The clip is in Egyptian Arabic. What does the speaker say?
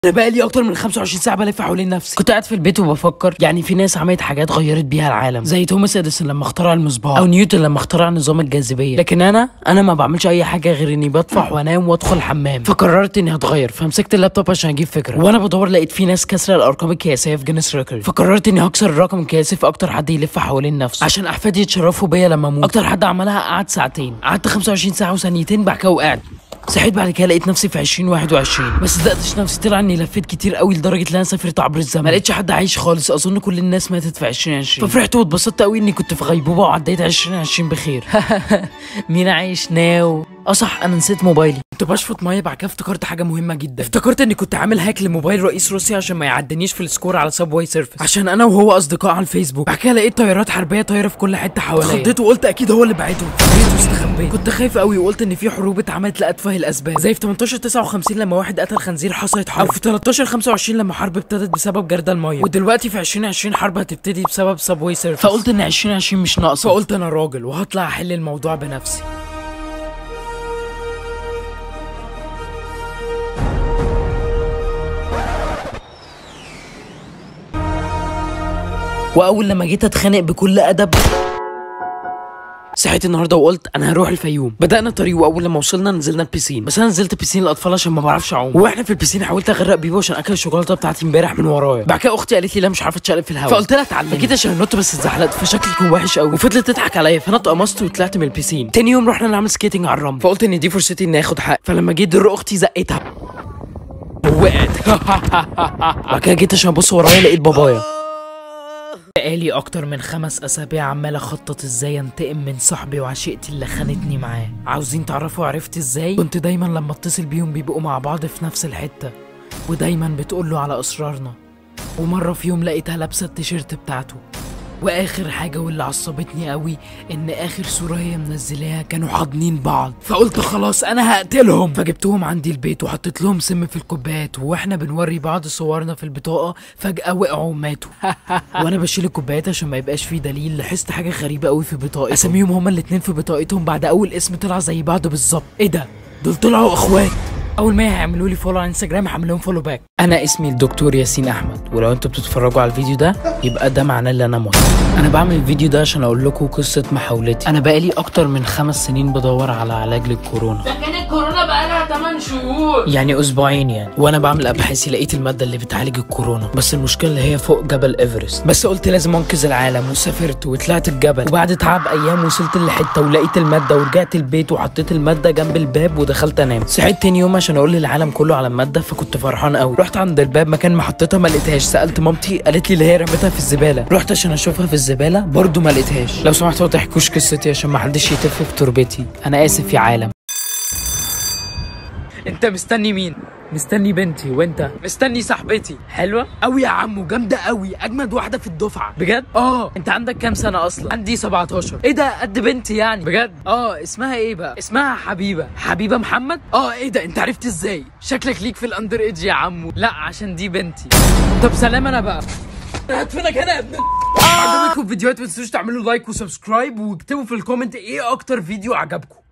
انا بقى لي اكتر من 25 ساعه بلف حوالين نفسي كنت قاعد في البيت وبفكر يعني في ناس عملت حاجات غيرت بيها العالم زي توماس اديسون لما اخترع المصباح او نيوتن لما اخترع نظام الجاذبيه لكن انا انا ما بعملش اي حاجه غير اني بطفح وانام وادخل الحمام فقررت اني هتغير فمسكت اللابتوب عشان اجيب فكره وانا بدور لقيت في ناس كسر الارقام القياسيه في جينيس ريكورد فقررت اني هكسر الرقم القياسي في اكتر حد يلف حوالين نفسه عشان احفادي يتشرفوا بيا لما اموت اكتر حد عملها قعد ساعتين قعدت 25 ساعه وثانيتين بعد كده وقعت صحيت بعد كده لقيت نفسي في 2021 ما صدقتش نفسي طلع اني لفيت كتير قوي لدرجه ان انا سافرت عبر الزمن ما لقيتش حد عايش خالص اظن كل الناس ماتت في 2020 ففرحت واتبسطت قوي اني كنت في غيبوبه وعديت 2020 بخير مين عايش ناو اه صح انا نسيت موبايلي كنت بشفط ميه بعد كده افتكرت حاجه مهمه جدا افتكرت اني كنت عامل هاك لموبايل رئيس روسيا عشان ما يعدنيش في السكور على سبواي سيرفيس عشان انا وهو اصدقاء على الفيسبوك بعد كده لقيت طيارات حربيه طايره في كل حته حواليا خضيت وقلت اكيد هو اللي بعته جريت واستخبيت كنت خايف قوي وقلت ان في حروب اتعملت لاتفه الاسباب زي في 18 59 لما واحد قتل خنزير حصلت حرب او في 13 25 لما حرب ابتدت بسبب جرد الميه ودلوقتي في 2020 حرب هتبتدي بسبب سبواي سيرفيس فقلت ان 2020 مش ناقصه فقلت انا راجل وهطلع احل الموضوع بنفسي واول لما جيت اتخانق بكل ادب صحيت النهارده وقلت انا هروح الفيوم بدانا الطريق واول لما وصلنا نزلنا البسين بس انا نزلت بسين الاطفال عشان ما بعرفش اعوم واحنا في البسين حاولت اغرق بيبو عشان اكل الشوكولاته بتاعتي امبارح من ورايا بعد كده اختي قالت لي لا مش عارفه اتشقلب في الهواء فقلت لها اتعلم جيت عشان انط بس اتزحلقت فشكلي كان وحش قوي وفضلت تضحك عليا فانا اتقمصت وطلعت من البسين تاني يوم رحنا نعمل سكيتنج على الرمل فقلت ان دي فرصتي اني اخد حق فلما جيت در اختي زقتها وقعت بعد كده جيت عشان ابص ورايا لقيت بابايا بقالي اكتر من خمس اسابيع عمال اخطط ازاي انتقم من صاحبي وعشيقتي اللي خانتني معاه عاوزين تعرفوا عرفت ازاي كنت دايما لما اتصل بيهم بيبقوا مع بعض في نفس الحته ودايما بتقوله على اسرارنا ومره في يوم لقيتها لابسه التيشيرت بتاعته واخر حاجه واللي عصبتني قوي ان اخر صوره هي منزلاها كانوا حاضنين بعض فقلت خلاص انا هقتلهم فجبتهم عندي البيت وحطيت لهم سم في الكوبايات واحنا بنوري بعض صورنا في البطاقه فجاه وقعوا وماتوا وانا بشيل الكوبايات عشان ما يبقاش فيه دليل لاحظت حاجه غريبه قوي في بطاقتهم اساميهم هما الاتنين في بطاقتهم بعد اول اسم طلع زي بعض بالظبط ايه ده دول طلعوا اخوات اول ما هيعملوا لي فولو على انستجرام هعمل لهم فولو باك انا اسمي الدكتور ياسين احمد ولو انتوا بتتفرجوا على الفيديو ده يبقى ده معناه ان انا مت انا بعمل الفيديو ده عشان اقول لكم قصه محاولتي انا بقالي اكتر من خمس سنين بدور على علاج للكورونا كان الكورونا بقالها 8 شهور يعني اسبوعين يعني وانا بعمل ابحاثي لقيت الماده اللي بتعالج الكورونا بس المشكله اللي هي فوق جبل ايفرست بس قلت لازم انقذ العالم وسافرت وطلعت الجبل وبعد تعب ايام وصلت لحته ولقيت الماده ورجعت البيت وحطيت الماده جنب الباب ودخلت انام صحيت تاني يوم عشان اقول للعالم كله على الماده فكنت فرحان قوي رحت عند الباب مكان ما حطيتها ما لقيتهاش سالت مامتي قالت لي اللي هي رميتها في الزباله رحت عشان اشوفها في الزباله برضو ما لقيتهاش لو سمحتوا ما تحكوش قصتي عشان ما حدش يتف في تربتي انا اسف يا عالم انت مستني مين مستني بنتي وانت مستني صاحبتي حلوه قوي يا عمو جامده قوي اجمد واحده في الدفعه بجد اه انت عندك كام سنه اصلا عندي 17 ايه ده قد بنتي يعني بجد اه اسمها ايه بقى اسمها حبيبه حبيبه محمد اه ايه ده انت عرفت ازاي شكلك ليك في الاندر ايدج يا عمو لا عشان دي بنتي طب سلام انا بقى هدفنك هنا يا ابن عجبكم الفيديوهات ما تنسوش تعملوا لايك وسبسكرايب واكتبوا في الكومنت ايه اكتر فيديو عجبكم